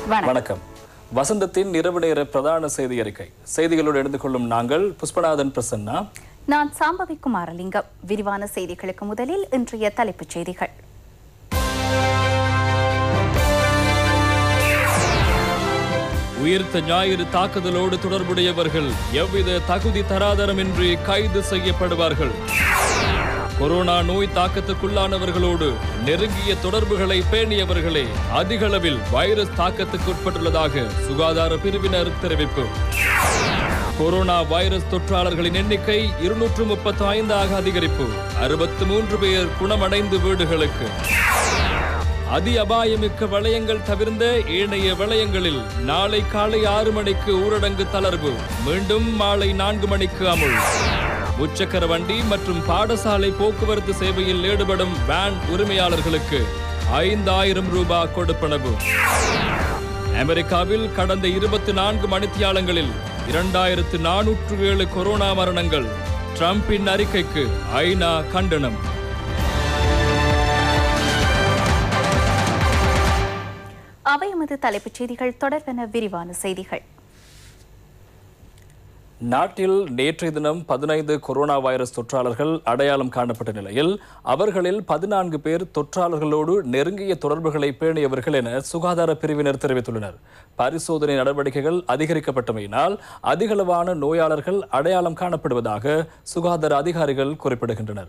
வணக்கம். வணக்கம் வசந்தத்தின் இரவு நேர பிரதான செய்தி அறிக்கை செய்திகளோடு எழுந்து கொள்ளும் நாங்கள் புஷ்பநாதன் பிரசன்னா நான் சாம்பவி குமாரலிங்கம் விரிவான செய்திகளுக்கு முதலில் இன்றைய தலைப்புச் செய்திகள் உயிர்த்த ஞாயிறு தாக்குதலோடு தொடர்புடையவர்கள் எவ்வித தகுதி தராதரமின்றி கைது செய்யப்படுவார்கள் கொரோனா நோய் தாக்கத்துக்குள்ளானவர்களோடு நெருங்கிய தொடர்புகளை பேணியவர்களே அதிகளவில் வைரஸ் தாக்கத்துக்கு உட்பட்டுள்ளதாக சுகாதார பிரிவினர் தெரிவிப்பு கொரோனா வைரஸ் தொற்றாளர்களின் எண்ணிக்கை இருநூற்று முப்பத்தி ஐந்தாக அதிகரிப்பு அறுபத்து மூன்று பேர் குணமடைந்து வீடுகளுக்கு அதி அபாயமிக்க வளையங்கள் தவிர்ந்த ஏனைய வளையங்களில் நாளை காலை ஆறு மணிக்கு ஊரடங்கு தளர்வு மீண்டும் மாலை நான்கு மணிக்கு அமுல் முச்சக்கர வண்டி மற்றும் பாடசாலை போக்குவரத்து சேவையில் ஈடுபடும் வேன் உரிமையாளர்களுக்கு ஐந்தாயிரம் ரூபாய் கொடுப்பனவு அமெரிக்காவில் கடந்த இருபத்தி நான்கு மணித்தியாலங்களில் இரண்டாயிரத்து நானூற்று ஏழு கொரோனா மரணங்கள் ட்ரம்பின் அறிக்கைக்கு ஐநா கண்டனம் அவை எமது தலைப்புச் செய்திகள் தொடர்பென விரிவான செய்திகள் நாட்டில் நேற்றைய தினம் பதினைந்து கொரோனா வைரஸ் தொற்றாளர்கள் அடையாளம் காணப்பட்ட நிலையில் அவர்களில் பதினான்கு பேர் தொற்றாளர்களோடு நெருங்கிய தொடர்புகளை பேணியவர்கள் என சுகாதார பிரிவினர் தெரிவித்துள்ளனர் பரிசோதனை நடவடிக்கைகள் அதிகரிக்கப்பட்டமையினால் அதிகளவான நோயாளர்கள் அடையாளம் காணப்படுவதாக சுகாதார அதிகாரிகள் குறிப்பிடுகின்றனர்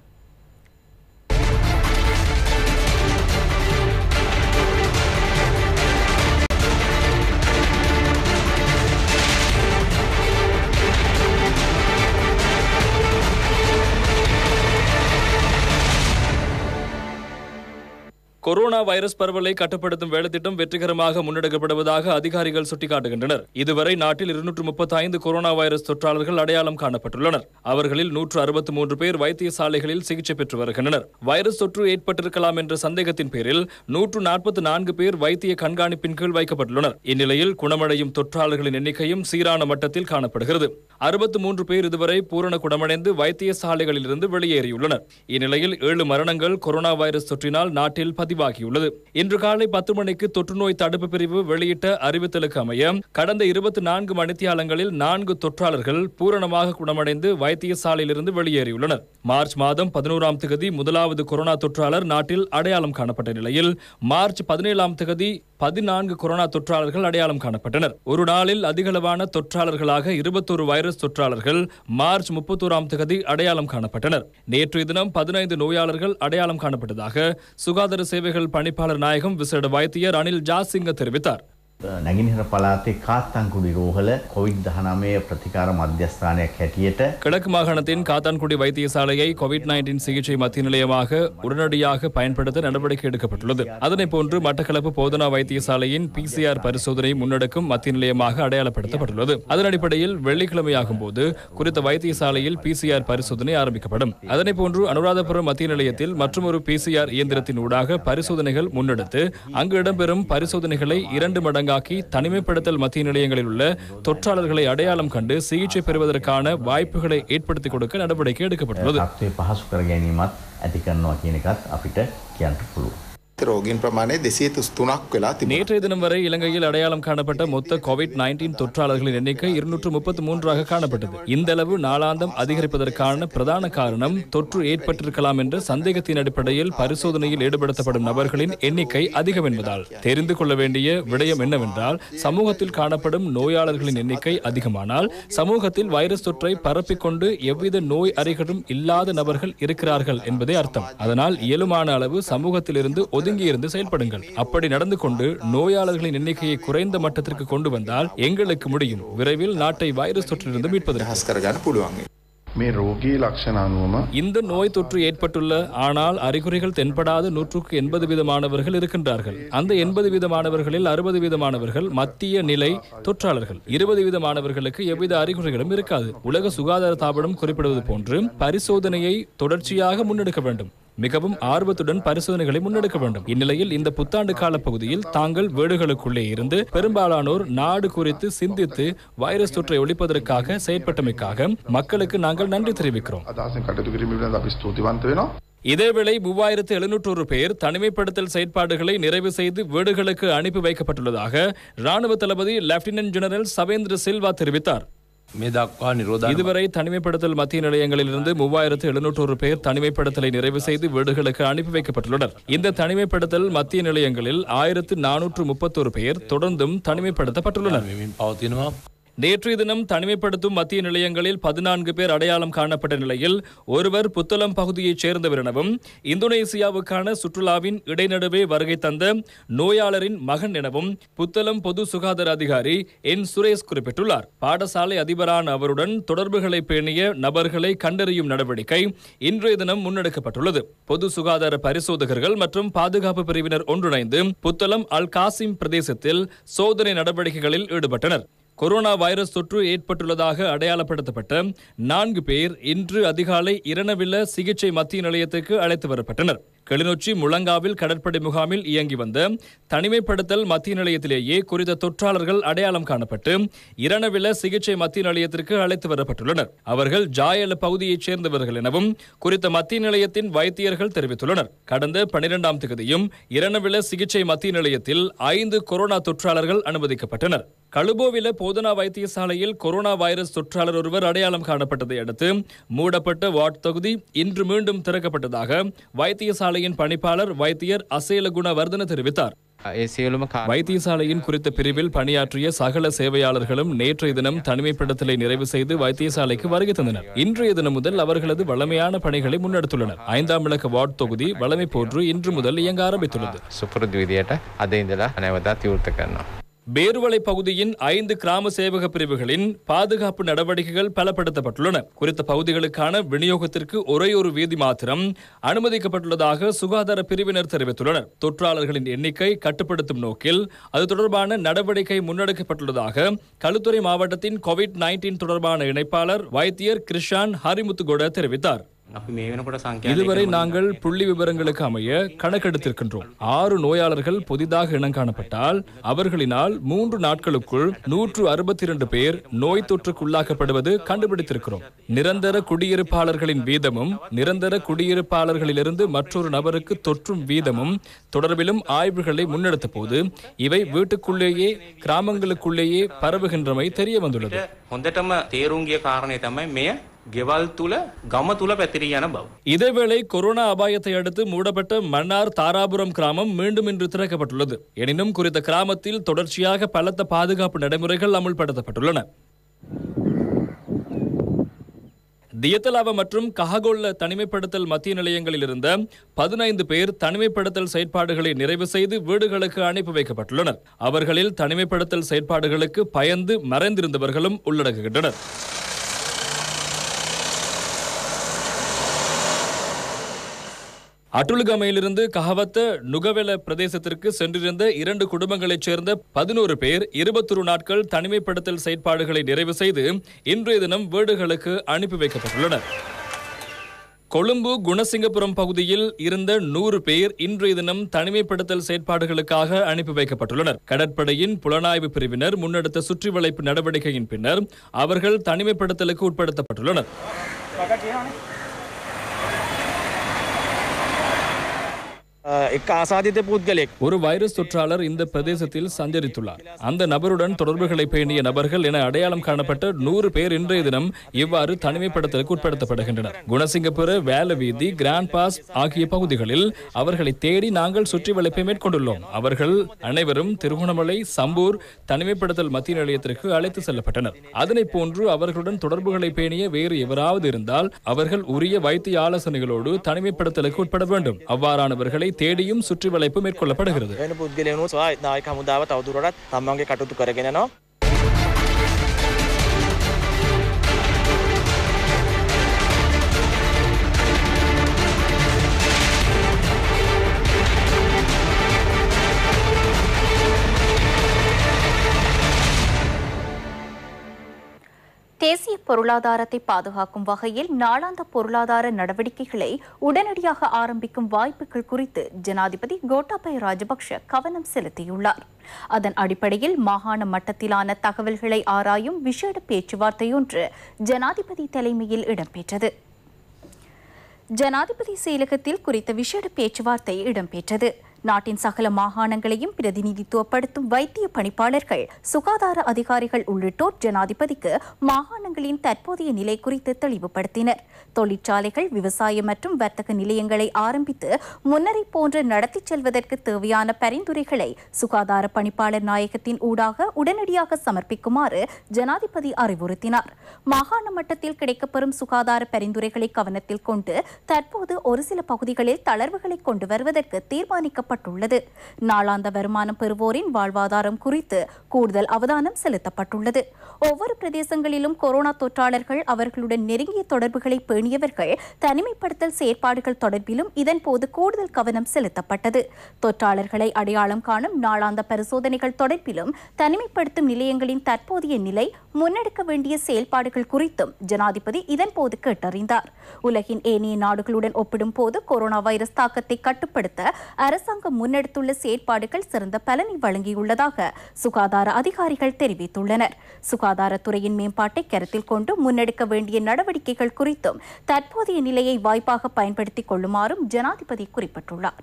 கொரோனா வைரஸ் பரவலை கட்டுப்படுத்தும் வேலைத்திட்டம் வெற்றிகரமாக முன்னெடுக்கப்படுவதாக அதிகாரிகள் சுட்டிக்காட்டுகின்றனர் இதுவரை நாட்டில் இருநூற்று முப்பத்தி ஐந்து கொரோனா வைரஸ் தொற்றாளர்கள் அடையாளம் காணப்பட்டுள்ளனர் அவர்களில் நூற்று அறுபத்தி மூன்று பேர் வைத்தியசாலைகளில் சிகிச்சை பெற்று வருகின்றனர் வைரஸ் தொற்று ஏற்பட்டிருக்கலாம் என்ற சந்தேகத்தின் பேரில் நூற்று நாற்பத்தி நான்கு பேர் வைத்திய கண்காணிப்பின் கீழ் வைக்கப்பட்டுள்ளனர் இந்நிலையில் குணமடையும் தொற்றாளர்களின் எண்ணிக்கையும் சீரான மட்டத்தில் காணப்படுகிறது அறுபத்தி மூன்று பேர் இதுவரை பூரண குணமடைந்து வைத்தியசாலைகளில் இருந்து வெளியேறியுள்ளனர் இந்நிலையில் ஏழு மரணங்கள் கொரோனா வைரஸ் தொற்றினால் நாட்டில் பதிவாகியுள்ளது இன்று காலை பத்து மணிக்கு தொற்றுநோய் தடுப்பு பிரிவு வெளியிட்ட அறிவித்தலுக்கு அமைய கடந்த இருபத்தி நான்கு மணித்தியாலங்களில் நான்கு தொற்றாளர்கள் பூரணமாக குணமடைந்து வைத்தியசாலையிலிருந்து வெளியேறியுள்ளனர் மார்ச் மாதம் பதினோராம் தேதி முதலாவது கொரோனா தொற்றாளர் நாட்டில் அடையாளம் காணப்பட்ட நிலையில் மார்ச் பதினேழாம் தேதி பதினான்கு கொரோனா தொற்றாளர்கள் அடையாளம் காணப்பட்டனர் ஒரு நாளில் அதிகளவான தொற்றாளர்களாக இருபத்தொரு வைரஸ் தொற்றாளர்கள் மார்ச் முப்பத்தோராம் தேதி அடையாளம் காணப்பட்டனர் நேற்றைய தினம் பதினைந்து நோயாளர்கள் அடையாளம் காணப்பட்டதாக சுகாதார சேவைகள் பணிப்பாளர் நாயகம் விசேட வைத்தியர் அனில் ஜாசிங்க தெரிவித்தார் නැගිනිහර පලාතේ කාත්තංකුඩි රෝහල කොවිඩ් දහනමය ප්‍රතිකාර මධ්‍යස්ථානයක් හැටියට கிழக்கு மாகாணத்தின் காத்தான்குடி வைத்தியசாலையை கோவிட் நைன்டீன் சிகிச்சை மத்திய நிலையமாக உடனடியாக பயன்படுத்த நடவடிக்கை எடுக்கப்பட்டுள்ளது அதனைப் போன்று மட்டக்களப்பு போதனா வைத்தியசாலையின் பிசிஆர் பரிசோதனை முன்னெடுக்கும் மத்திய நிலையமாக அடையாளப்படுத்தப்பட்டுள்ளது அதன் அடிப்படையில் வெள்ளிக்கிழமையாகும் போது குறித்த வைத்தியசாலையில் பிசிஆர் பரிசோதனை ஆரம்பிக்கப்படும் அதனைப் போன்று அனுராதபுரம் மத்திய நிலையத்தில் மற்றொரு பிசிஆர் இயந்திரத்தின் ஊடாக பரிசோதனைகள் முன்னெடுத்து அங்கு இடம்பெறும் பரிசோதனைகளை இரண்டு மடங்காக்கி தனிமைப்படுத்தல் மத்திய நிலையங்களில் உள்ள தொற்றாளர்களை அடையாளம் கண்டு சிகிச்சை பெறுவதற்கான வாய்ப்புகளை ஏற்படுத்திக் கொடுக்க நடவடிக்கை எடுக்கப்பட்டுள்ளது තත්ත්වය පහසු කර ගැනීමත් ඇති කරනවා කියන එකත් අපිට කියන්න පුළුවන්. රෝගීන් ප්‍රමාණය දෙසිය තුනක් වෙලා තිබ நேற்றைய தினம் வரை இலங்கையில் அடையாளம் காணப்பட்ட மொத்த கோவிட் நைன்டீன் தொற்றாளர்களின் எண்ணிக்கை இருநூற்று முப்பத்தி மூன்றாக காணப்பட்டது இந்த அளவு நாளாந்தம் அதிகரிப்பதற்கான பிரதான காரணம் தொற்று ஏற்பட்டிருக்கலாம் என்ற சந்தேகத்தின் அடிப்படையில் பரிசோதனையில் ஈடுபடுத்தப்படும் நபர்களின் எண்ணிக்கை அதிகம் என்பதால் தெரிந்து கொள்ள வேண்டிய விடயம் என்னவென்றால் சமூகத்தில் காணப்படும் நோயாளர்களின் எண்ணிக்கை அதிகமானால் சமூகத்தில் வைரஸ் தொற்றை பரப்பிக்கொண்டு எவ்வித நோய் அறிகுறும் இல்லாத நபர்கள் இருக்கிறார்கள் என்பதே அர்த்தம் அதனால் இயலுமான அளவு சமூகத்திலிருந்து ஒதுங்கி இருந்து செயல்படுங்கள் அப்படி நடந்து கொண்டு நோயாளர்களின் எண்ணிக்கையை குறைந்த மட்டத்திற்கு கொண்டு வந்தால் எங்களுக்கு முடியும் விரைவில் நாட்டை வைரஸ் தொற்றிலிருந்து மீட்பதற்கு හස් කරගන්න පුළුවන්. මේ රෝගී ලක්ෂණ අනුවම இந்த நோய் தொற்று ஏற்பட்டுள்ள ஆனால் அறிகுறிகள் தென்படாத நூற்றுக்கு எண்பது வீதமானவர்கள் இருக்கின்றார்கள் அந்த எண்பது வீதமானவர்களில் அறுபது வீதமானவர்கள் மத்திய நிலை தொற்றாளர்கள் இருபது வீதமானவர்களுக்கு எவ்வித அறிகுறிகளும் இருக்காது உலக சுகாதார தாபனம் குறிப்பிடுவது போன்று பரிசோதனையை தொடர்ச்சியாக முன்னெடுக்க வேண்டும் மிகவும் ஆர்வத்துடன் பரிசோதனைகளை முன்னெடுக்க வேண்டும் இந்நிலையில் இந்த புத்தாண்டு கால பகுதியில் தாங்கள் வீடுகளுக்குள்ளே இருந்து பெரும்பாலானோர் நாடு குறித்து சிந்தித்து வைரஸ் தொற்றை ஒழிப்பதற்காக செயற்பட்டமைக்காக மக்களுக்கு நாங்கள் நன்றி தெரிவிக்கிறோம் අදහසෙන් කටයුතු කිරීම පිළිබඳව අපි ස්තුතිවන්ත වෙනවා. இதேவேளை மூவாயிரத்து எழுநூற்றொரு பேர் தனிமைப்படுத்தல் செயற்பாடுகளை நிறைவு செய்து வீடுகளுக்கு அனுப்பி வைக்கப்பட்டுள்ளதாக ராணுவ தளபதி லெப்டினன்ட் ஜெனரல் சவேந்திர சில்வா தெரிவித்தார் මේ දක්වා නිරෝධ இதுவரை தனிமைப்படுத்தல் மத்திய நிலையங்களிலிருந்து மூவாயிரத்து எழுநூற்றொரு பேர் தனிமைப்படுத்தலை நிறைவு செய்து வீடுகளுக்கு அனுப்பி வைக்கப்பட்டுள்ளனர் இந்த தனிமைப்படுத்தல் மத்திய நிலையங்களில் ஆயிரத்து நானூற்று முப்பத்தொரு பேர் தொடர்ந்தும் தனிமைப்படுத்தப்பட்டுள்ளனர் වෙමින් පවතිනවා நேற்றைய தினம் தனிமைப்படுத்தும் மத்திய நிலையங்களில் பதினான்கு பேர் அடையாளம் காணப்பட்ட நிலையில் ஒருவர் புத்தளம் பகுதியைச் சேர்ந்தவர் எனவும் இந்தோனேசியாவுக்கான சுற்றுலாவின் இடைநடுவே வருகை தந்த நோயாளரின் மகன் எனவும் புத்தளம் பொது சுகாதார அதிகாரி என் சுரேஷ் குறிப்பிட்டுள்ளார் பாடசாலை அதிபரான அவருடன் தொடர்புகளை பேணிய நபர்களை கண்டறியும் நடவடிக்கை இன்றைய தினம் முன்னெடுக்கப்பட்டுள்ளது பொது சுகாதார பரிசோதகர்கள் மற்றும் பாதுகாப்பு பிரிவினர் ஒன்றிணைந்து புத்தளம் அல் காசிம் பிரதேசத்தில் சோதனை நடவடிக்கைகளில் ஈடுபட்டனர் கொரோனா வைரஸ் தொற்று ஏற்பட்டுள்ளதாக அடையாளப்படுத்தப்பட்ட நான்கு பேர் இன்று அதிகாலை இரணவில்ல சிகிச்சை மத்திய நிலையத்துக்கு அழைத்து வரப்பட்டனர் கிளிநொச்சி முழங்காவில் கடற்படை முகாமில் இயங்கி வந்த தனிமைப்படுத்தல் மத்திய நிலையத்திலேயே குறித்த தொற்றாளர்கள் அடையாளம் காணப்பட்டு இரணவில சிகிச்சை மத்திய நிலையத்திற்கு அழைத்து வரப்பட்டுள்ளனர் அவர்கள் ஜாயல பகுதியைச் சேர்ந்தவர்கள் எனவும் குறித்த மத்திய நிலையத்தின் வைத்தியர்கள் தெரிவித்துள்ளனர் கடந்த பனிரெண்டாம் தேதியும் இரணவில சிகிச்சை மத்திய நிலையத்தில் ஐந்து கொரோனா தொற்றாளர்கள் அனுமதிக்கப்பட்டனர் கழுபோவில போதனா வைத்தியசாலையில் கொரோனா வைரஸ் தொற்றாளர் ஒருவர் அடையாளம் காணப்பட்டதை அடுத்து மூடப்பட்ட வார்டு தொகுதி இன்று மீண்டும் திறக்கப்பட்டதாக வைத்தியசாலையின் பணிப்பாளர் வைத்தியர் அசேலகுண வர்தன தெரிவித்தார் ඒ සියලුම කා வைத்தியசாலையின் குறித்த பிரிவில் பணியாற்றிய சகல சேவையாளர்களும் நேற்றைய தினம் தனிமைப்படுத்தலை நிறைவு செய்து வைத்தியசாலைக்கு வருகை தந்தனர் இன்றைய தினம் முதல் அவர்களது வளமையான பணிகளை முன்னெடுத்துள்ளனர் ஐந்தாம் விளக்க வார்டு தொகுதி வளமை போன்று இன்று முதல் இயங்க ஆரம்பித்துள்ளது සුපුරුදු විදියට අද ඉඳලා නැවතත් විවෘත කරනවා. பேருவளை பகுதியின் ஐந்து கிராம சேவக பிரிவுகளின் பாதுகாப்பு நடவடிக்கைகள் பலப்படுத்தப்பட்டுள்ளன குறித்த பகுதிகளுக்கான விநியோகத்திற்கு ஒரே ஒரு வீதி மாத்திரம் அனுமதிக்கப்பட்டுள்ளதாக சுகாதார பிரிவினர் தெரிவித்துள்ளனர் தொற்றாளர்களின் எண்ணிக்கை கட்டுப்படுத்தும் நோக்கில் அது தொடர்பான நடவடிக்கை முன்னெடுக்கப்பட்டுள்ளதாக களுத்துறை மாவட்டத்தின் கோவிட் நைன்டீன் தொடர்பான இணைப்பாளர் வைத்தியர் கிருஷான் ஹரிமுத்துகொட தெரிவித்தார் අපි මේ වෙනකොට සංඛ්‍යා இதுவரை நாங்கள் புள்ளி விவரங்களுக்கு அமைய கணக்கெடுத்திருக்கின்றோம் ஆறு நோயாளர்கள் புதிதாக இனங்காணப்பட்டால் அவர்களினால் மூன்று நாட்களுக்குள் நூற்று அறுபத்தி இரண்டு பேர் நோய் தொற்றுக்குள்ளாக்கப்படுவது கண்டுபிடித்திருக்கிறோம் நிரந்தர குடியிருப்பாளர்களின் வீதமும் நிரந்தர குடியிருப்பாளர்களிலிருந்து மற்றொரு நபருக்கு தொற்றும் வீதமும் தொடர்பிலும் ஆய்வுகளை முன்னெடுத்த போது இவை வீட்டுக்குள்ளேயே கிராமங்களுக்குள்ளேயே பரவுகின்றமை தெரிய வந்துள்ளது හොඳටම තේරුම් ගිය කාරණය තමයි මෙය ගෙවල් තුළ ගම තුළ පැතිරී යන බව. இதேவேளை கொரோனா அபாயத்தை அடுத்து மூடப்பட்ட மன்னார் தாராபுரம் கிராமம் மீண்டும் இன்று திறக்கப்பட்டுள்ளது எனினும் குறித்த கிராமத்தில் தொடர்ச்சியாக பலத்த பாதுகாப்பு நடைமுறைகள் அமுல்படுத்தப்பட்டுள்ளன தியத்தலாவ மற்றும் கஹகொள்ள தனிமைப்படுத்தல் மத்திய நிலையங்களில் இருந்த பதினைந்து பேர் தனிமைப்படுத்தல் செயற்பாடுகளை நிறைவு செய்து வீடுகளுக்கு அனுப்பி வைக்கப்பட்டுள்ளனர் அவர்களில் தனிமைப்படுத்தல் செயற்பாடுகளுக்கு பயந்து மறைந்திருந்தவர்களும் உள்ளடங்குகின்றனர் அட்டுலுகமையிலிருந்து கஹவத்த நுகவெல பிரதேசத்திற்கு சென்றிருந்த இரண்டு குடும்பங்களைச் சேர்ந்த பதினோரு பேர் இருபத்தொரு நாட்கள் தனிமைப்படுத்தல் செயற்பாடுகளை நிறைவு செய்து இன்றைய தினம் வீடுகளுக்கு அனுப்பி வைக்கப்பட்டுள்ளனர் கொழும்பு குணசிங்கபுரம் பகுதியில் இருந்த நூறு பேர் இன்றைய தினம் தனிமைப்படுத்தல் செயற்பாடுகளுக்காக அனுப்பி வைக்கப்பட்டுள்ளனர் கடற்படையின் புலனாய்வு பிரிவினர் முன்னெடுத்த சுற்றி வளைப்பு நடவடிக்கையின் பின்னர் அவர்கள் தனிமைப்படுத்தலுக்கு உட்படுத்தப்பட்டுள்ளனர் එක් ආසාධිත පුද්ගලෙක් ஒரு வைரஸ் தொற்றாளர் இந்த பிரதேசத்தில் சஞ்சரித்துள்ளார் அந்த நபருடன் தொடர்புகளை பேணிய நபர்கள் என அடையாளம் காணப்பட்ட நூறு பேர் இன்றைய தினம் இவ்வாறு தனிமைப்படுத்தலுக்கு உட்படுத்தப்படுகின்றனர் குணசிங்கபுர வேல வீதி கிராண்ட் பாஸ் ஆகிய பகுதிகளில் அவர்களை தேடி நாங்கள் சுற்றி வளைப்பை மேற்கொண்டுள்ளோம் அவர்கள் அனைவரும் திருகோணமலை சம்பூர் தனிமைப்படுத்தல் மத்திய நிலையத்திற்கு அழைத்து செல்லப்பட்டனர் அதனைப் போன்று அவர்களுடன் தொடர்புகளை பேணிய வேறு எவராவது இருந்தால் அவர்கள் உரிய வைத்திய ஆலோசனைகளோடு தனிமைப்படுத்தலுக்கு உட்பட வேண்டும் அவ்வாறானவர்களை தேடியும் சுற்றி வளைப்பு மேற்கொள்ளப்படுகிறது වෙන පුද්ගලයනු සවා නායක හමුදාව තවදුරටත් තමන්ගේ කටුතු කරගෙනනවා தேசிய பொருளாதாரத்தை பாதுகாக்கும் வகையில் நாளாந்த பொருளாதார நடவடிக்கைகளை உடனடியாக ஆரம்பிக்கும் வாய்ப்புகள் குறித்து ஜனாதிபதி கோட்டாபய ராஜபக்ஷ கவனம் செலுத்தியுள்ளார் அதன் அடிப்படையில் மாகாண மட்டத்திலான தகவல்களை ஆராயும் விசேட பேச்சுவார்த்தையொன்று ஜனாதிபதி தலைமையில் இடம்பெற்றது ஜனாதிபதி செயலகத்தில் குறித்த விசேட பேச்சுவார்த்தை இடம்பெற்றது நாட்டின் சகல மாகாணங்களையும் பிரதிநிதித்துவப்படுத்தும் வைத்திய பணிப்பாளர்கள் சுகாதார அதிகாரிகள் உள்ளிட்டோர் ஜனாதிபதிக்கு மாகாணங்களின் தற்போதைய நிலை குறித்து தெளிவுபடுத்தினர் தொழிற்சாலைகள் விவசாய மற்றும் வர்த்தக நிலையங்களை ஆரம்பித்து முன்னரை போன்று நடத்திச் செல்வதற்கு தேவையான பரிந்துரைகளை சுகாதார பணிப்பாளர் நாயகத்தின் ஊடாக உடனடியாக சமர்ப்பிக்குமாறு ஜனாதிபதி அறிவுறுத்தினார் மாகாண மட்டத்தில் கிடைக்கப்பெறும் சுகாதார பரிந்துரைகளை கவனத்தில் கொண்டு தற்போது ஒரு சில பகுதிகளில் தளர்வுகளை கொண்டு வருவதற்கு தீர்மானிக்கப்பட்டுள்ளது நாளாந்த வருமானம் பெறுவோரின் வாழ்வாதாரம் குறித்து கூடுதல் அவதானம் செலுத்தப்பட்டுள்ளது ஒவ்வொரு பிரதேசங்களிலும் கொரோனா தொற்றாளர்கள் அவர்களுடன் நெருங்கிய தொடர்புகளை பேணியவர்கள் தனிமைப்படுத்தல் செயற்பாடுகள் தொடர்பிலும் இதன்போது கூடுதல் கவனம் செலுத்தப்பட்டது தொற்றாளர்களை அடையாளம் காணும் நாளாந்த பரிசோதனைகள் தொடர்பிலும் தனிமைப்படுத்தும் நிலையங்களின் தற்போதைய நிலை முன்னெடுக்க வேண்டிய செயல்பாடுகள் குறித்தும் ஜனாதிபதி இதன்போது கேட்டறிந்தார் உலகின் ஏனைய நாடுகளுடன் ஒப்பிடும்போது கொரோனா வைரஸ் தாக்கத்தை கட்டுப்படுத்த அரசாங்கம் முன்னெடுத்துள்ள செயற்பாடுகள் சிறந்த பலனை வழங்கியுள்ளதாக சுகாதார அதிகாரிகள் தெரிவித்துள்ளனர் சுகாதாரத்துறையின் மேம்பாட்டை கருத்தில் கொண்டு முன்னெடுக்க வேண்டிய நடவடிக்கைகள் குறித்தும் தற்போதைய நிலையை வாய்ப்பாக பயன்படுத்திக் கொள்ளுமாறும் ஜனாதிபதி குறிப்பிட்டுள்ளார்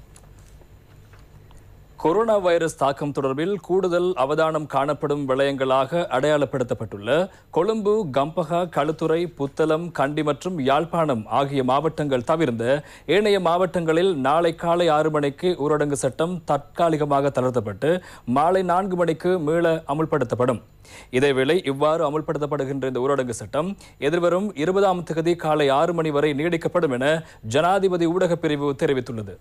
கொரோனா வைரஸ் தாக்கம் தொடர்பில் கூடுதல் அவதானம் காணப்படும் விடயங்களாக அடையாளப்படுத்தப்பட்டுள்ள கொழும்பு கம்பகா களுத்துறை புத்தளம் கண்டி மற்றும் யாழ்ப்பாணம் ஆகிய மாவட்டங்கள் தவிர்ந்த ஏனைய மாவட்டங்களில் நாளை காலை ஆறு மணிக்கு ஊரடங்கு சட்டம் தற்காலிகமாக தளர்த்தப்பட்டு மாலை நான்கு மணிக்கு மீள அமுல்படுத்தப்படும் இதேவேளை இவ்வாறு அமுல்படுத்தப்படுகின்ற இந்த ஊரடங்கு சட்டம் எதிர்வரும் இருபதாம் தேதி காலை ஆறு மணி வரை நீடிக்கப்படும் என ஜனாதிபதி ஊடகப் பிரிவு தெரிவித்துள்ளது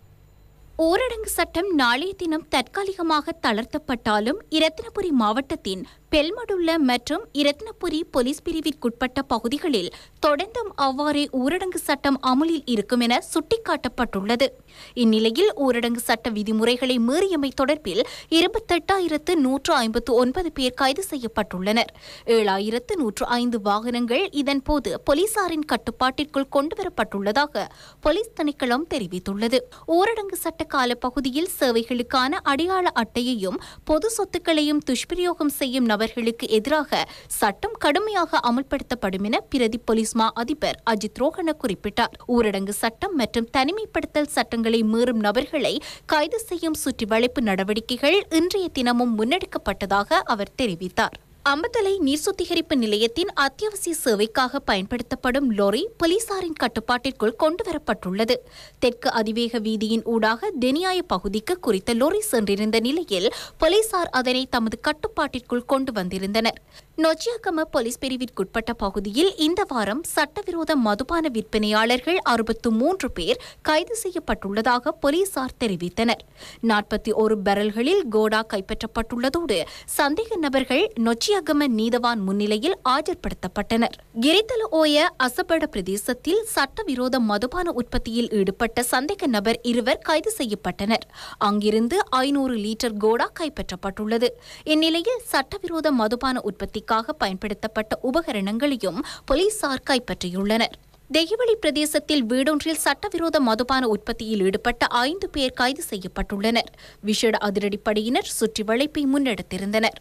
ஊரடங்கு சட்டம் நாளைய தினம் தற்காலிகமாக தளர்த்தப்பட்டாலும் இரத்தினபுரி மாவட்டத்தின் பெல்மடுள்ள மற்றும் இரத்தினபுரி போலீஸ் பிரிவிற்குட்பட்ட பகுதிகளில் தொடர்ந்தும் அவ்வாறே ஊரடங்கு சட்டம் அமலில் இருக்கும் என சுட்டிக்காட்டப்பட்டுள்ளது இந்நிலையில் ஊரடங்கு சட்ட விதிமுறைகளை மீறியமை தொடர்பில் இருபத்தெட்டாயிரத்து நூற்று ஐம்பத்து ஒன்பது பேர் கைது செய்யப்பட்டுள்ளனர் ஏழாயிரத்து நூற்று ஐந்து வாகனங்கள் இதன்போது போலீசாரின் கட்டுப்பாட்டிற்குள் கொண்டுவரப்பட்டுள்ளதாக போலீஸ் திணைக்களம் தெரிவித்துள்ளது ஊரடங்கு சட்ட கால பகுதியில் சேவைகளுக்கான அடையாள அட்டையையும் பொது சொத்துக்களையும் துஷ்பிரயோகம் செய்யும் நபர்களுக்கு எதிராக சட்டம் கடுமையாக அமல்படுத்தப்படும் என பிரதி போலீஸ் மா அதிபர் அஜித் ரோஹன குறிப்பிட்டார் ஊரடங்கு சட்டம் மற்றும் தனிமைப்படுத்தல் சட்டங்களை மீறும் நபர்களை கைது செய்யும் சுற்றி வளைப்பு நடவடிக்கைகள் இன்றைய தினமும் முன்னெடுக்கப்பட்டதாக அவர் தெரிவித்தார் அம்பத்தலை நீர் சுத்திகரிப்பு நிலையத்தின் அத்தியாவசிய சேவைக்காக பயன்படுத்தப்படும் லொரி போலீசாரின் கட்டுப்பாட்டிற்குள் கொண்டுவரப்பட்டுள்ளது தெற்கு அதிவேக வீதியின் ஊடாக தெனியாய பகுதிக்கு குறித்த லொரி சென்றிருந்த நிலையில் போலீசார் அதனை தமது கட்டுப்பாட்டிற்குள் கொண்டு வந்திருந்தனர் நொச்சியாகம போலீஸ் பிரிவிற்குட்பட்ட பகுதியில் இந்த வாரம் சட்டவிரோத மதுபான விற்பனையாளர்கள் அறுபத்து மூன்று பேர் கைது செய்யப்பட்டுள்ளதாக போலீசார் தெரிவித்தனர் நாற்பத்தி ஒரு பேரல்களில் கோடா கைப்பற்றப்பட்டுள்ளதோடு சந்தேக நபர்கள் நொச்சியாகம நீதவான் முன்னிலையில் ஆஜர்படுத்தப்பட்டனர் கிரித்தல ஓய அசபட பிரதேசத்தில் சட்டவிரோத மதுபான உற்பத்தியில் ஈடுபட்ட சந்தேக நபர் இருவர் கைது செய்யப்பட்டனர் அங்கிருந்து ஐநூறு லீட்டர் கோடா கைப்பற்றப்பட்டுள்ளது இந்நிலையில் சட்டவிரோத மதுபான உற்பத்திக்காக பயன்படுத்தப்பட்ட உபகரணங்களையும் போலீசார் கைப்பற்றியுள்ளனர் தெஹிவளி பிரதேசத்தில் வீடொன்றில் சட்டவிரோத மதுபான உற்பத்தியில் ஈடுபட்ட ஐந்து பேர் கைது செய்யப்பட்டுள்ளனர் விசேட அதிரடிப்படையினர் சுற்றி வளைப்பை முன்னெடுத்திருந்தனர்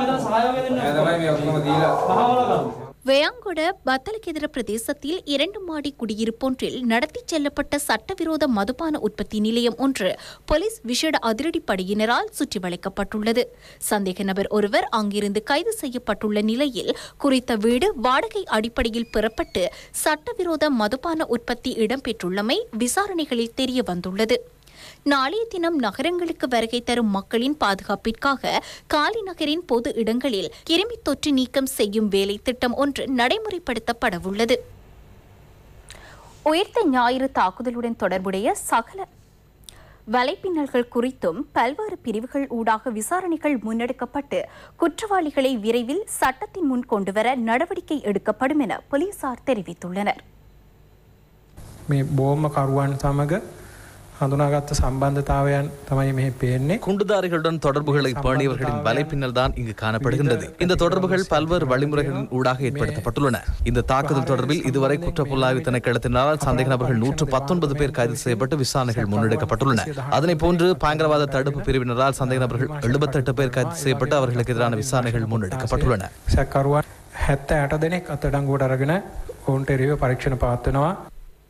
வேயாங்கொட பத்தலக்கெதிர பிரதேசத்தில் இரண்டு மாடி குடியிருப்பொன்றில் நடத்திச் செல்லப்பட்ட சட்டவிரோத மதுபான உற்பத்தி நிலையம் ஒன்று போலீஸ் விசேட அதிரடிப்படையினரால் சுற்றி வளைக்கப்பட்டுள்ளது சந்தேக நபர் ஒருவர் அங்கிருந்து கைது செய்யப்பட்டுள்ள நிலையில் குறித்த வீடு வாடகை அடிப்படையில் பெறப்பட்டு சட்டவிரோத மதுபான உற்பத்தி இடம்பெற்றுள்ளமை விசாரணைகளில் தெரிய வந்துள்ளது நாளைய தினம் நகரங்களுக்கு வருகை தரும் மக்களின் பாதுகாப்பிற்காக காலி நகரின் பொது இடங்களில் கிருமி தொற்று நீக்கம் செய்யும் வேலை திட்டம் ஒன்று நடைமுறைப்படுத்தப்படவுள்ளது உயிர்த்த ஞாயிறு தாக்குதலுடன் தொடர்புடைய சகல வலைப்பின்னல்கள் குறித்தும் பல்வேறு பிரிவுகள் ஊடாக விசாரணைகள் முன்னெடுக்கப்பட்டு குற்றவாளிகளை விரைவில் சட்டத்தின் முன் கொண்டுவர நடவடிக்கை எடுக்கப்படும் என போலீசார் தெரிவித்துள்ளனர் මේ බෝම්ම කරුවන් සමග හඳුනාගත්ත සම්බන්ධතාවයන් තමයි මෙහි පේන්නේ குண்டுதாரிகளுடன் தொடர்புகளை பேணியவர்களின் வலைப்பின்னல் தான் இங்கு காணப்படுகின்றது இந்த தொடர்புகள் பல்வேறு வழிமுறைகளின் ஊடாக ஏற்படுத்தப்பட்டுள்ளன இந்த தாக்குதல் தொடர்பில் இதுவரை குற்றப்புலனாய்வு திணைக்களத்தினால் சந்தேக நபர்கள் நூற்று பத்தொன்பது பேர் கைது செய்யப்பட்டு விசாரணைகள் முன்னெடுக்கப்பட்டுள்ளன அதனை போன்று பயங்கரவாத தடுப்பு பிரிவினரால் சந்தேக நபர்கள் எழுபத்தெட்டு பேர் கைது செய்யப்பட்டு அவர்களுக்கு எதிரான விசாரணைகள் முன்னெடுக்கப்பட்டுள்ளன සැකරුවන් හැත්ත ඇට දෙනෙක් අතඩංගුවට අරගෙන ඔවුන්ට එරව පරීක්ෂණ පාත්වනවා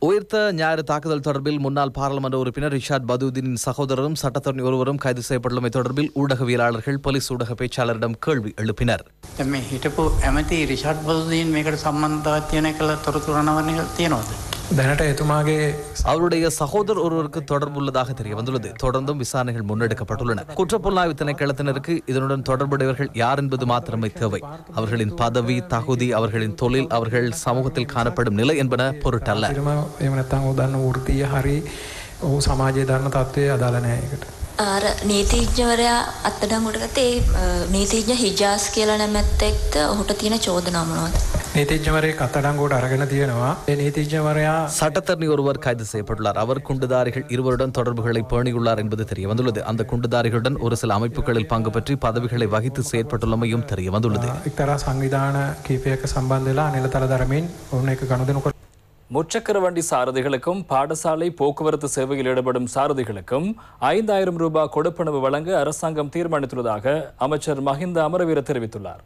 உயிர்த்த ஞாயிறு தாக்குதல் தொடர்பில் முன்னாள் பாராளுமன்ற உறுப்பினர் ரிஷாட் பதுதீனின் சகோதரரும் சட்டத்தரணி ஒருவரும் கைது செய்யப்பட்டுள்ளமை தொடர்பில் ஊடகவியலாளர்கள் போலீஸ் ஊடக பேச்சாளரிடம் கேள்வி எழுப்பினர் දැන් මේ හිටපු ඇමති රිෂාඩ් බදුදීන් මේකට සම්බන්ධවත් තියෙන කළ තොරතුරණවරණය තියෙනවද. දැනට එතුමාගේ அவருடைய சகோதரர் ஒருவருக்கு தொடர்புள்ளதாக தெரிய வந்துள்ளது தொடர்ந்தும் விசாரணைகள் முன்னெடுக்கப்பட்டுள்ளன குற்றப்புலனாய்வு திணைக்களத்தினருக்கு இதனுடன் தொடர்புடையவர்கள் யார் என்பது மாத்திரமே தேவை அவர்களின் பதவி தகுதி அவர்களின் தொழில் அவர்கள் சமூகத்தில் காணப்படும் நிலை என்பன பொருட்டல்ல තිරම එම නැත්තං උදන්න වෘතිය හරි ඔහු සමාජය දන්න තත්ත්වය අදාලනයකට. අර නීතිීජ්‍යවරයා අත්තඩංගොට ගතේ නීතිීජ්‍ය හිජාස් කියලා නැමැත්තෙක්ත ඔහුට තියෙන චෝදනා මොනවද. නීතිජ්‍යවරය කත්තඩංගෝට අරගෙන තියෙනවා ඒ නීතිජ්‍යවරයා சட்டத்தரணி ஒருவர் கைது செய்யப்பட்டுள்ளார் அவர் குண்டுதாரிகள் இருவருடன் தொடர்புகளை பேணியுள்ளார் என்பது தெரிய வந்துள்ளது அந்த குண்டுதாரிகளுடன் ஒரு சில அமைப்புகளில் பங்கு பற்றி பதவிகளை வகித்து செயற்பட்டுள்ளமையும் தெரிய வந்துள்ளது එක්තරා සංවිධාන කීපයක සම්බන්ධලා නිලතල දරමින් ඔන්න එක ගණුදනු කොට முச்சக்கர வண்டி சாரதிகளுக்கும் பாடசாலை போக்குவரத்து சேவையில் ஈடுபடும் சாரதிகளுக்கும் ஐந்தாயிரம் ரூபாய் கொடுப்பனவு வழங்க அரசாங்கம் தீர்மானித்துள்ளதாக அமைச்சர் மஹிந்த அமரவீர தெரிவித்துள்ளார்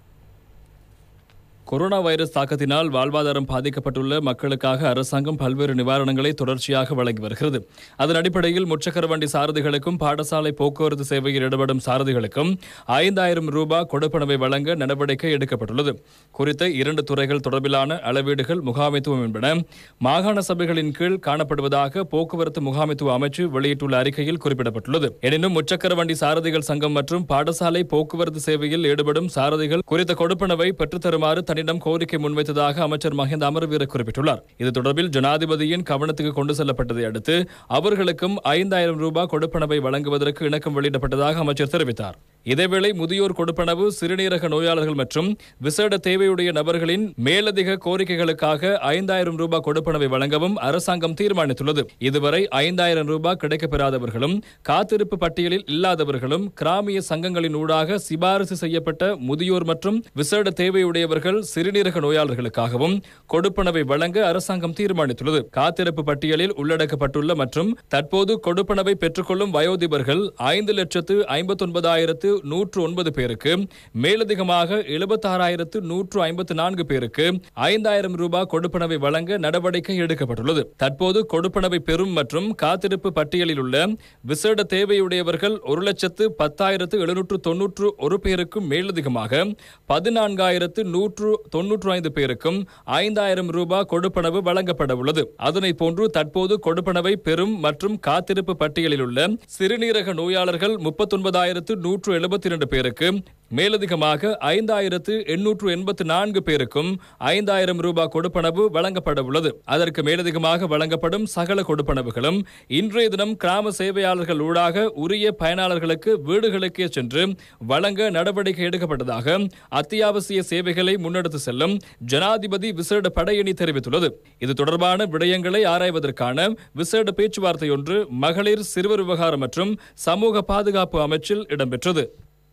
கொரோனா வைரஸ் தாக்கத்தினால் வாழ்வாதாரம் பாதிக்கப்பட்டுள்ள மக்களுக்காக அரசாங்கம் பல்வேறு நிவாரணங்களை தொடர்ச்சியாக வழங்கி வருகிறது அதன் அடிப்படையில் முச்சக்கர வண்டி சாரதிகளுக்கும் பாடசாலை போக்குவரத்து சேவையில் ஈடுபடும் சாரதிகளுக்கும் ஐந்தாயிரம் ரூபாய் கொடுப்பனவை வழங்க நடவடிக்கை எடுக்கப்பட்டுள்ளது குறித்த இரண்டு துறைகள் தொடர்பிலான அளவீடுகள் முகாமைத்துவம் என்பன மாகாண சபைகளின் கீழ் காணப்படுவதாக போக்குவரத்து முகாமைத்துவ அமைச்சு வெளியிட்டுள்ள அறிக்கையில் குறிப்பிடப்பட்டுள்ளது எனினும் முச்சக்கர வண்டி சாரதிகள் சங்கம் மற்றும் பாடசாலை போக்குவரத்து சேவையில் ஈடுபடும் சாரதிகள் குறித்த கொடுப்பனவை பெற்றுத்தருமாறு தன்னிடம் கோரிக்கை முன்வைத்ததாக அமைச்சர் மஹிந்த அமரவீர குறிப்பிட்டுள்ளார் இது தொடர்பில் ஜனாதிபதியின் கவனத்துக்கு கொண்டு செல்லப்பட்டதை அடுத்து அவர்களுக்கும் ஐந்தாயிரம் ரூபாய் கொடுப்பனவை வழங்குவதற்கு இணக்கம் வெளியிடப்பட்டதாக அமைச்சர் தெரிவித்தார் இதேவேளை முதியோர் கொடுப்பனவு சிறுநீரக நோயாளர்கள் மற்றும் விசேட தேவையுடைய நபர்களின் மேலதிக கோரிக்கைகளுக்காக ஐந்தாயிரம் ரூபாய் கொடுப்பனவை வழங்கவும் அரசாங்கம் தீர்மானித்துள்ளது இதுவரை ஐந்தாயிரம் ரூபாய் கிடைக்கப்பெறாதவர்களும் காத்திருப்பு பட்டியலில் இல்லாதவர்களும் கிராமிய சங்கங்களின் ஊடாக சிபாரிசு செய்யப்பட்ட முதியோர் மற்றும் விசேட தேவையுடையவர்கள் சிறுநீரக நோயாளர்களுக்காகவும் கொடுப்பனவை வழங்க அரசாங்கம் தீர்மானித்துள்ளது காத்திருப்பு பட்டியலில் உள்ளடக்கப்பட்டுள்ள மற்றும் தற்போது கொடுப்பனவை பெற்றுக்கொள்ளும் வயோதிபர்கள் ஐந்து லட்சத்து ஐம்பத்தொன்பதாயிரத்து நூற்று ஒன்பது பேருக்கு மேலதிகமாக எழுபத்தாறாயிரத்து நூற்று ஐம்பத்து நான்கு பேருக்கு ஐந்தாயிரம் ரூபாய் கொடுப்பனவை வழங்க நடவடிக்கை எடுக்கப்பட்டுள்ளது தற்போது கொடுப்பனவை பெறும் மற்றும் காத்திருப்பு பட்டியலில் உள்ள விசேட தேவையுடையவர்கள் ஒரு லட்சத்து பத்தாயிரத்து எழுநூற்று தொன்னூற்று ஒரு பேருக்கும் மேலதிகமாக பதினான்காயிரத்து நூற்று தொன்னூற்று ஐந்து பேருக்கும் ஐந்தாயிரம் ரூபாய் கொடுப்பனவு வழங்கப்பட உள்ளது அதனை போன்று தற்போது கொடுப்பனவை பெறும் மற்றும் காத்திருப்பு பட்டியலில் உள்ள சிறுநீரக நோயாளர்கள் முப்பத்தொன்பதாயிரத்து நூற்று எழுபத்தி இரண்டு பேருக்கு மேலதிகமாக ஐந்தாயிரத்து எண்ணூற்று எண்பத்து நான்கு பேருக்கும் ஐந்தாயிரம் ரூபாய் கொடுப்பனவு வழங்கப்பட உள்ளது அதற்கு மேலதிகமாக வழங்கப்படும் சகல கொடுப்பனவுகளும் இன்றைய தினம் கிராம சேவையாளர்கள் ஊடாக உரிய பயனாளர்களுக்கு வீடுகளுக்கே சென்று வழங்க நடவடிக்கை எடுக்கப்பட்டதாக அத்தியாவசிய சேவைகளை முன்னெடுத்து செல்லும் ஜனாதிபதி விசேட படையணி தெரிவித்துள்ளது இது தொடர்பான விடயங்களை ஆராய்வதற்கான விசேட பேச்சுவார்த்தை ஒன்று மகளிர் சிறுவர் விவகாரம் மற்றும் சமூக பாதுகாப்பு அமைச்சில் இடம்பெற்றது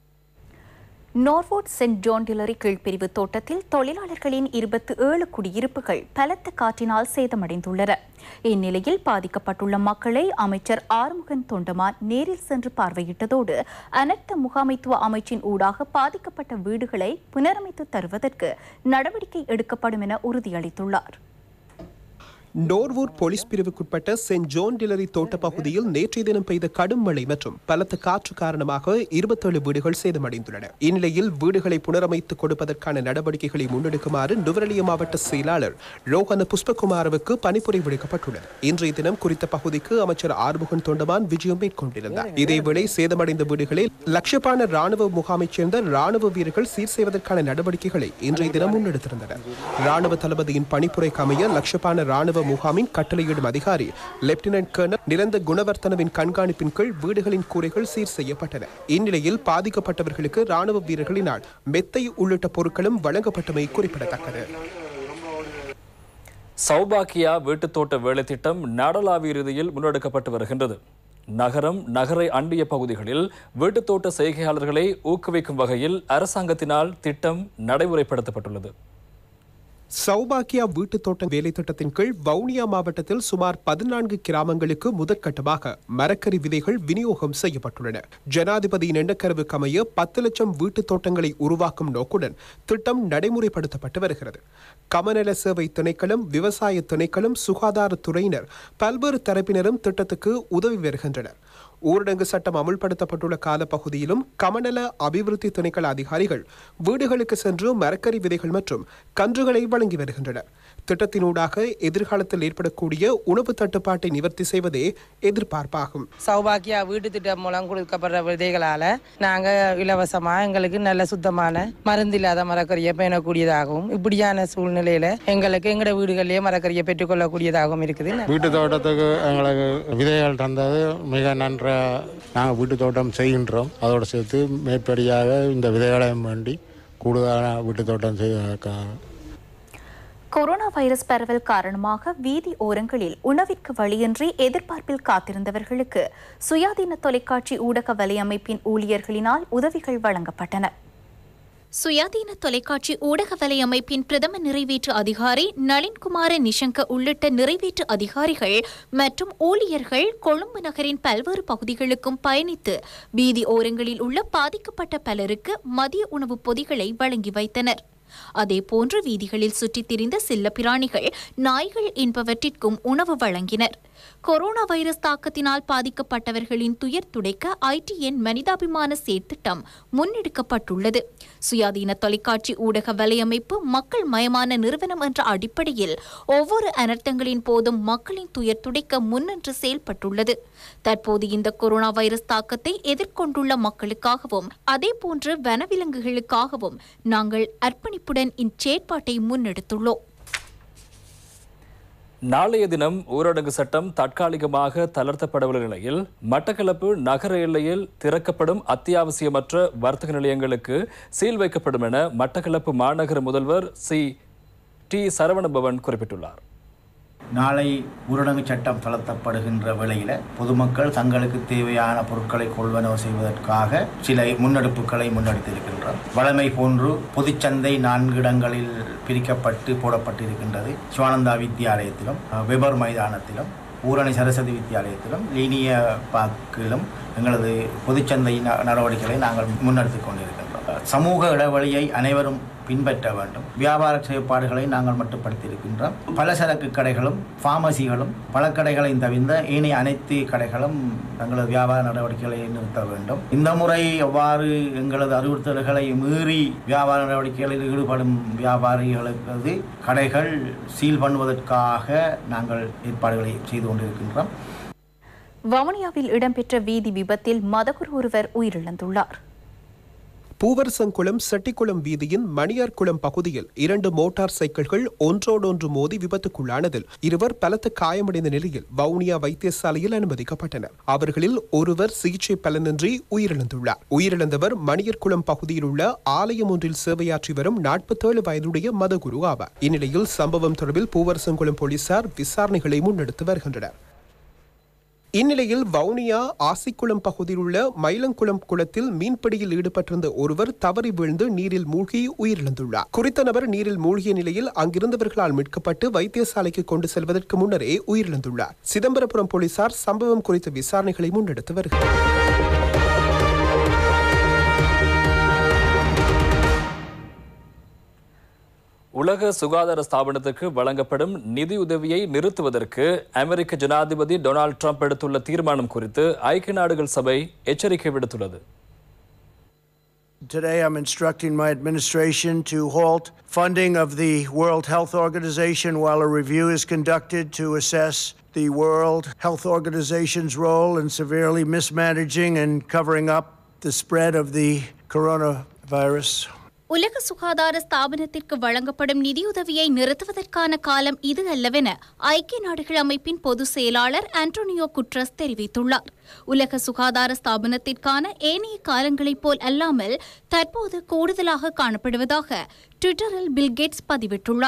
நோர்வோட் சென்ட் ஜோன் டிலரி கீழ்பிரிவு தோட்டத்தில் தொழிலாளர்களின் இருபத்தி ஏழு குடியிருப்புகள் பலத்த காற்றினால் சேதமடைந்துள்ளன இந்நிலையில் பாதிக்கப்பட்டுள்ள மக்களை அமைச்சர் ஆறுமுகன் தொண்டமான் நேரில் சென்று பார்வையிட்டதோடு அனர்த்த முகாமைத்துவ அமைச்சின் ஊடாக பாதிக்கப்பட்ட வீடுகளை புனரமைத்து தருவதற்கு நடவடிக்கை எடுக்கப்படும் என உறுதியளித்துள்ளார் நோர்வூர் போலீஸ் பிரிவுக்குட்பட்ட சென்ட் ஜோன் டிலரி தோட்ட பகுதியில் நேற்றைய தினம் பெய்த கடும் மழை மற்றும் பலத்த காற்று காரணமாக இருபத்தேழு வீடுகள் சேதமடைந்துள்ளன இந்நிலையில் வீடுகளை புனரமைத்துக் கொடுப்பதற்கான நடவடிக்கைகளை முன்னெடுக்குமாறு நுவரலிய மாவட்ட செயலாளர் ரோஹன புஷ்பகுமாரவுக்கு பணிப்புரை விடுக்கப்பட்டுள்ளது இன்றைய தினம் குறித்த பகுதிக்கு அமைச்சர் ஆறுமுகன் தொண்டமான் விஜயம் மேற்கொண்டிருந்தார் இதேவேளை சேதமடைந்த வீடுகளை லட்சப்பான ராணுவ முகாமைச் சேர்ந்த ராணுவ வீரர்கள் சீர் செய்வதற்கான நடவடிக்கைகளை இன்றைய தினம் முன்னெடுத்திருந்தனர் ராணுவ தளபதியின் பணிப்புரைக்கு அமைய லட்சப்பான ராணுவ முகாமின் கட்டளையிடும் அதிகாரி லெப்டினன்ட் கர்னல் நிரந்த குணவர்த்தனவின் கண்காணிப்பின் கீழ் வீடுகளின் கூரைகள் சீர் செய்யப்பட்டன இந்நிலையில் பாதிக்கப்பட்டவர்களுக்கு ராணுவ வீரர்களினால் மெத்தை உள்ளிட்ட பொருட்களும் வழங்கப்பட்டமை குறிப்பிடத்தக்கது சௌபாக்கியா வீட்டுத்தோட்ட வேலை திட்டம் நாடளாவிய ரீதியில் முன்னெடுக்கப்பட்டு வருகின்றது நகரம் நகரை அண்டிய பகுதிகளில் வீட்டுத்தோட்ட செய்கையாளர்களை ஊக்குவிக்கும் வகையில் அரசாங்கத்தினால் திட்டம் நடைமுறைப்படுத்தப்பட்டுள்ளது சௌபாக்கியா வீட்டு தோட்ட வேலை திட்டத்தின் கீழ் வவுனியா மாவட்டத்தில் சுமார் பதினான்கு கிராமங்களுக்கு முதற்கட்டமாக மரக்கறி விதைகள் விநியோகம் செய்யப்பட்டுள்ளன ஜனாதிபதியின் எண்ணக்கருவுக்கு அமைய பத்து லட்சம் வீட்டு தோட்டங்களை உருவாக்கும் நோக்குடன் திட்டம் நடைமுறைப்படுத்தப்பட்டு வருகிறது கமநல சேவை திணைக்களம் விவசாய திணைக்களம் சுகாதாரத்துறையினர் பல்வேறு தரப்பினரும் திட்டத்துக்கு உதவி வருகின்றனர் ஊரடங்கு சட்டம் அமுல்படுத்தப்பட்டுள்ள காலப்பகுதியிலும் கமநல அபிவிருத்தி திணைக்கள அதிகாரிகள் வீடுகளுக்கு சென்று மரக்கறி விதைகள் மற்றும் கன்றுகளை வழங்கி வருகின்றனர் திட்டத்தினூடாக எதிர்காலத்தில் ஏற்படக்கூடிய உணவு தட்டுப்பாட்டை நிவர்த்தி செய்வதே எதிர்பார்ப்பாகும் சௌபாக்கியா வீட்டு திட்டம் மூலம் கொடுக்கப்படுற விதைகளால நாங்க இலவசமா எங்களுக்கு நல்ல சுத்தமான மருந்து இல்லாத மரக்கறியை பேணக்கூடியதாகவும் இப்படியான சூழ்நிலையில எங்களுக்கு எங்கட வீடுகளிலேயே மரக்கறியை பெற்றுக்கொள்ளக்கூடியதாகவும் இருக்குது வீட்டு தோட்டத்துக்கு எங்களுக்கு விதைகள் தந்தது மிக நன்ற நாங்கள் வீட்டு தோட்டம் செய்கின்றோம் அதோடு சேர்த்து மேற்படியாக இந்த விதைகளையும் வேண்டி கூடுதலான வீட்டு தோட்டம் செய்வதற்காக கொரோனா வைரஸ் பரவல் காரணமாக வீதி ஓரங்களில் உணவிற்கு வழியின்றி எதிர்பார்ப்பில் காத்திருந்தவர்களுக்கு சுயாதீன தொலைக்காட்சி ஊடக வலையமைப்பின் ஊழியர்களினால் உதவிகள் வழங்கப்பட்டன சுயாதீன தொலைக்காட்சி ஊடக வலையமைப்பின் பிரதம நிறைவேற்று அதிகாரி நளின்குமார நிஷங்க உள்ளிட்ட நிறைவேற்று அதிகாரிகள் மற்றும் ஊழியர்கள் கொழும்பு நகரின் பல்வேறு பகுதிகளுக்கும் பயணித்து வீதி ஓரங்களில் உள்ள பாதிக்கப்பட்ட பலருக்கு மதிய உணவுப் பொதிகளை வழங்கி வைத்தனர் அதேபோன்று வீதிகளில் சுற்றித் திரிந்த சில்ல பிராணிகள் நாய்கள் என்பவற்றிற்கும் உணவு வழங்கினர் கொரோனா வைரஸ் தாக்கத்தினால் பாதிக்கப்பட்டவர்களின் துயர் துடைக்க ஐடிஎன் மனிதாபிமான செயற்திட்டம் முன்னெடுக்கப்பட்டுள்ளது சுயாதீன தொலைக்காட்சி ஊடக வலையமைப்பு மக்கள் மயமான நிறுவனம் என்ற அடிப்படையில் ஒவ்வொரு அனர்த்தங்களின் போதும் மக்களின் துயர் துடைக்க முன்னின்று செயல்பட்டுள்ளது தற்போது இந்த கொரோனா வைரஸ் தாக்கத்தை எதிர்கொண்டுள்ள மக்களுக்காகவும் அதேபோன்று வனவிலங்குகளுக்காகவும் நாங்கள் அர்ப்பணிப்புடன் இச்செயற்பாட்டை முன்னெடுத்துள்ளோம் நாளைய தினம் ஊரடங்கு சட்டம் தற்காலிகமாக தளர்த்தப்படவுள்ள நிலையில் மட்டக்களப்பு நகர எல்லையில் திறக்கப்படும் அத்தியாவசியமற்ற வர்த்தக நிலையங்களுக்கு சீல் வைக்கப்படும் என மட்டக்களப்பு மாநகர முதல்வர் சி டி சரவணபவன் குறிப்பிட்டுள்ளார் நாளை ஊரடங்கு சட்டம் தளர்த்தப்படுகின்ற வேளையில் பொதுமக்கள் தங்களுக்கு தேவையான பொருட்களை கொள்வனவு செய்வதற்காக சில முன்னெடுப்புகளை முன்னெடுத்திருக்கின்றோம் வளமை போன்று பொதுச்சந்தை நான்கு இடங்களில் பிரிக்கப்பட்டு போடப்பட்டிருக்கின்றது சிவானந்தா வித்தியாலயத்திலும் வெபர் மைதானத்திலும் ஊரணி சரஸ்வதி வித்தியாலயத்திலும் லீனிய பார்க்கிலும் எங்களது பொதுச்சந்தை நடவடிக்கைகளை நாங்கள் முன்னெடுத்துக் கொண்டிருக்கின்றோம் சமூக இடைவெளியை அனைவரும் பின்பற்ற வேண்டும் வியாபார செயற்பாடுகளை நாங்கள் மட்டுப்படுத்தி இருக்கின்றோம் பலசரக்கு கடைகளும் பார்மசிகளும் பழக்கடைகளையும் தவிர்ந்த ஏனைய அனைத்து கடைகளும் தங்களது வியாபார நடவடிக்கைகளை நிறுத்த வேண்டும் இந்த முறை எவ்வாறு எங்களது அறிவுறுத்தல்களை மீறி வியாபார நடவடிக்கைகளில் ஈடுபடும் வியாபாரிகளுக்கு கடைகள் சீல் பண்ணுவதற்காக நாங்கள் ஏற்பாடுகளை செய்து கொண்டிருக்கின்றோம் வவுனியாவில் இடம்பெற்ற வீதி விபத்தில் மதகுரு ஒருவர் உயிரிழந்துள்ளார் பூவரசங்குளம் செட்டிக்குளம் வீதியின் மணியார்குளம் பகுதியில் இரண்டு மோட்டார் சைக்கிள்கள் ஒன்றோடொன்று மோதி விபத்துக்குள்ளானதில் இருவர் பலத்த காயமடைந்த நிலையில் வவுனியா வைத்தியசாலையில் அனுமதிக்கப்பட்டனர் அவர்களில் ஒருவர் சிகிச்சை பலனின்றி உயிரிழந்துள்ளார் உயிரிழந்தவர் மணியர்குளம் பகுதியில் உள்ள ஆலயம் ஒன்றில் சேவையாற்றி வரும் நாற்பத்தேழு வயதுடைய மதகுரு ஆவார் இந்நிலையில் சம்பவம் தொடர்பில் பூவரசங்குளம் போலீசார் விசாரணைகளை முன்னெடுத்து வருகின்றனர் இந்நிலையில் வவுனியா ஆசிக்குளம் பகுதியில் உள்ள மயிலங்குளம் குளத்தில் மீன்பிடியில் ஈடுபட்டிருந்த ஒருவர் தவறி வீழ்ந்து நீரில் மூழ்கி உயிரிழந்துள்ளார் குறித்த நபர் நீரில் மூழ்கிய நிலையில் அங்கிருந்தவர்களால் மீட்கப்பட்டு வைத்தியசாலைக்கு கொண்டு செல்வதற்கு முன்னரே உயிரிழந்துள்ளார் சிதம்பரபுரம் போலீசார் சம்பவம் குறித்த விசாரணைகளை முன்னெடுத்து வருகின்றனர் உலக சுகாதார ஸ்தாபனத்துக்கு வழங்கப்படும் நிதியுதவியை நிறுத்துவதற்கு அமெரிக்க ஜனாதிபதி டொனால்டு ட்ரம்ப் எடுத்துள்ள தீர்மானம் குறித்து ஐக்கிய நாடுகள் சபை எச்சரிக்கை விடுத்துள்ளது Today, I'm instructing my administration to halt funding of the World Health Organization while a review is conducted to assess the World Health Organization's role in severely mismanaging and covering up the spread of the coronavirus. உலக சுகாதார ஸ்தாபனத்திற்கு வழங்கப்படும் நிதியுதவியை நிறுத்துவதற்கான காலம் இது அல்லவென ஐக்கிய நாடுகள் அமைப்பின் பொதுச் செயலாளர் ஆண்டோனியோ குட்ரஸ் தெரிவித்துள்ளார் உலக சுகாதார ஸ்தாபனத்திற்கான ஏனைய காலங்களைப் போல் அல்லாமல் தற்போது கூடுதலாக காணப்படுவதாக ட்விட்டரில் பில்கேட்ஸ் பதிவிட்டுள்ளார்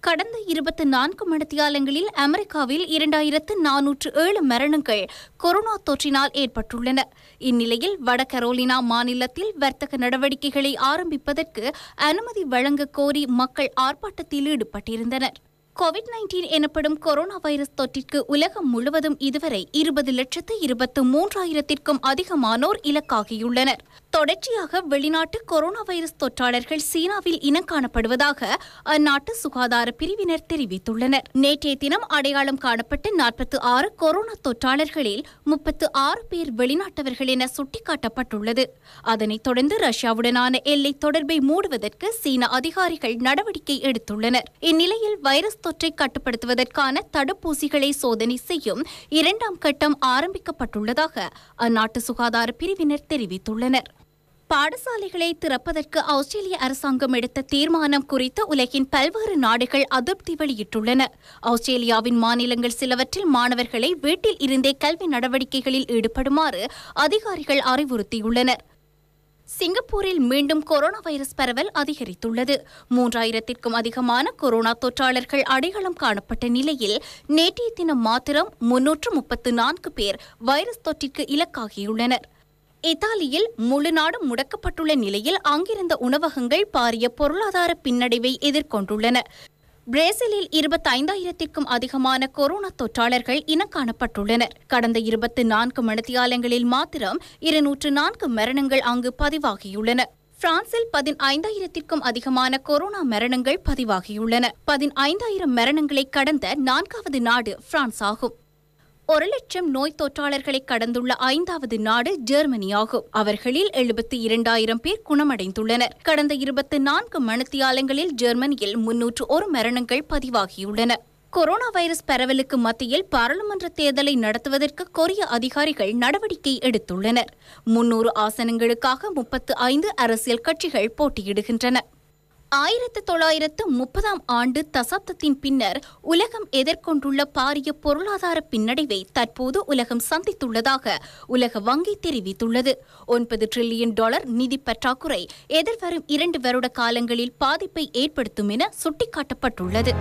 கடந்த இருபத்தி நான்கு மணித்தியாலங்களில் அமெரிக்காவில் இரண்டாயிரத்து நானூற்று ஏழு மரணங்கள் கொரோனா தொற்றினால் ஏற்பட்டுள்ளன இந்நிலையில் வட கரோலினா மாநிலத்தில் வர்த்தக நடவடிக்கைகளை ஆரம்பிப்பதற்கு அனுமதி வழங்க கோரி மக்கள் ஆர்ப்பாட்டத்தில் ஈடுபட்டிருந்தனர் கோவிட் நைன்டீன் எனப்படும் கொரோனா வைரஸ் தொற்றிற்கு உலகம் முழுவதும் இதுவரை இருபது லட்சத்து இருபத்து மூன்றாயிரத்திற்கும் அதிகமானோர் இலக்காகியுள்ளனர் தொடர்ச்சியாக வெளிநாட்டு கொரோனா வைரஸ் தொற்றாளர்கள் சீனாவில் இனம் காணப்படுவதாக அந்நாட்டு சுகாதார பிரிவினர் தெரிவித்துள்ளனர் நேற்றைய தினம் அடையாளம் காணப்பட்ட நாற்பத்தி ஆறு கொரோனா தொற்றாளர்களில் முப்பத்து ஆறு பேர் வெளிநாட்டவர்கள் என சுட்டிக்காட்டப்பட்டுள்ளது அதனைத் தொடர்ந்து ரஷ்யாவுடனான எல்லை தொடர்பை மூடுவதற்கு சீன அதிகாரிகள் நடவடிக்கை எடுத்துள்ளனர் இந்நிலையில் வைரஸ் தொற்றை கட்டுப்படுத்துவதற்கான தடுப்பூசிகளை சோதனை செய்யும் இரண்டாம் கட்டம் ஆரம்பிக்கப்பட்டுள்ளதாக அந்நாட்டு சுகாதார பிரிவினர் தெரிவித்துள்ளனர் பாடசாலைகளை திறப்பதற்கு ஆஸ்திரேலிய அரசாங்கம் எடுத்த தீர்மானம் குறித்து உலகின் பல்வேறு நாடுகள் அதிருப்தி வெளியிட்டுள்ளன ஆஸ்திரேலியாவின் மாநிலங்கள் சிலவற்றில் மாணவர்களை வீட்டில் இருந்தே கல்வி நடவடிக்கைகளில் ஈடுபடுமாறு அதிகாரிகள் அறிவுறுத்தியுள்ளனர் சிங்கப்பூரில் மீண்டும் கொரோனா வைரஸ் பரவல் அதிகரித்துள்ளது மூன்றாயிரத்திற்கும் அதிகமான கொரோனா தொற்றாளர்கள் அடையாளம் காணப்பட்ட நிலையில் நேற்றைய தினம் மாத்திரம் முன்னூற்று முப்பத்து நான்கு பேர் வைரஸ் தொற்றிற்கு இலக்காகியுள்ளனர் இத்தாலியில் முழு நாடும் முடக்கப்பட்டுள்ள நிலையில் அங்கிருந்த உணவகங்கள் பாரிய பொருளாதார பின்னடைவை எதிர்கொண்டுள்ளன பிரேசிலில் இருபத்தைந்தாயிரத்திற்கும் அதிகமான கொரோனா தொற்றாளர்கள் இனம் காணப்பட்டுள்ளனர் கடந்த இருபத்தி நான்கு மணித்தியாலங்களில் மாத்திரம் இருநூற்று நான்கு மரணங்கள் அங்கு பதிவாகியுள்ளன பிரான்சில் பதினைந்தாயிரத்திற்கும் அதிகமான கொரோனா மரணங்கள் பதிவாகியுள்ளன பதினைந்தாயிரம் மரணங்களை கடந்த நான்காவது நாடு பிரான்ஸ் ஆகும் ஒரு லட்சம் நோய் தொற்றாளர்களை கடந்துள்ள ஐந்தாவது நாடு ஜெர்மனி ஆகும் அவர்களில் எழுபத்தி இரண்டாயிரம் பேர் குணமடைந்துள்ளனர் கடந்த இருபத்தி நான்கு மணித்தியாலங்களில் ஜெர்மனியில் முன்னூற்று ஒரு மரணங்கள் பதிவாகியுள்ளன கொரோனா வைரஸ் பரவலுக்கு மத்தியில் பாராளுமன்ற தேர்தலை நடத்துவதற்கு கொரிய அதிகாரிகள் நடவடிக்கை எடுத்துள்ளனர் முன்னூறு ஆசனங்களுக்காக முப்பத்து ஐந்து அரசியல் கட்சிகள் போட்டியிடுகின்றன ஆயிரத்து தொள்ளாயிரத்து முப்பதாம் ஆண்டு தசாப்தத்தின் பின்னர் உலகம் எதிர்கொண்டுள்ள பாரிய பொருளாதார பின்னடைவை தற்போது உலகம் சந்தித்துள்ளதாக உலக வங்கி தெரிவித்துள்ளது ஒன்பது டிரில்லியன் டாலர் நிதி பற்றாக்குறை எதிர்வரும் இரண்டு வருட காலங்களில் பாதிப்பை ஏற்படுத்தும் என சுட்டிக்காட்டப்பட்டுள்ளது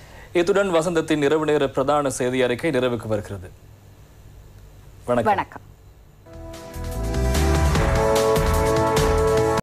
இத்துடன் வசந்தத்தின் இரவு நேர பிரதான செய்தி அறிக்கை நிறைவுக்கு வருகிறது வணக்கம் வணக்கம்